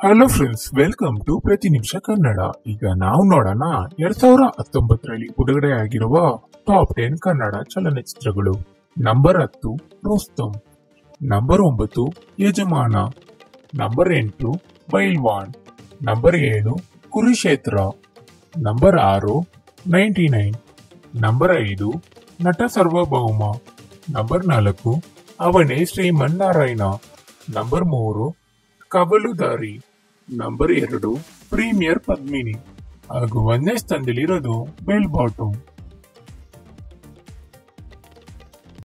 hello friends welcome to ಪ್ರತಿ ನಿಮಿಷ ಕನ್ನಡ ಈಗ ನಾವು ನೋಡೋಣ ಎರಡ್ ಸಾವಿರ ಹತ್ತೊಂಬತ್ತರಲ್ಲಿ ಬಿಡುಗಡೆ ಆಗಿರುವ ಟಾಪ್ ಟೆನ್ ಕನ್ನಡ ಚಲನಚಿತ್ರಗಳು ನಂಬರ್ ಹತ್ತು ರೋಸ್ತಮ್ ನಂಬರ್ ಒಂಬತ್ತು ಯಜಮಾನ ನಂಬರ್ ಎಂಟು ಬೈಲ್ವಾನ್ ನಂಬರ್ ಏಳು ಕುರುಕ್ಷೇತ್ರ ನಂಬರ್ ಆರು ನೈಂಟಿ ನೈನ್ ನಂಬರ್ ಐದು ನಟ ಸಾರ್ವಭೌಮ ನಂಬರ್ ನಾಲ್ಕು ಅವನೇ ಶ್ರೀಮನ್ನಾರಾಯಣ ನಂಬರ್ ಮೂರು ಕವಲುದಾರಿ ನಂಬರ್ ಎರಡು ಪ್ರೀಮಿಯರ್ ಪದ್ಮಿನಿ ಹಾಗೂ ಒಂದನೇ ಸ್ಥಾನದಲ್ಲಿರೋದು ಬೆಲ್ ಬಾಟಮ್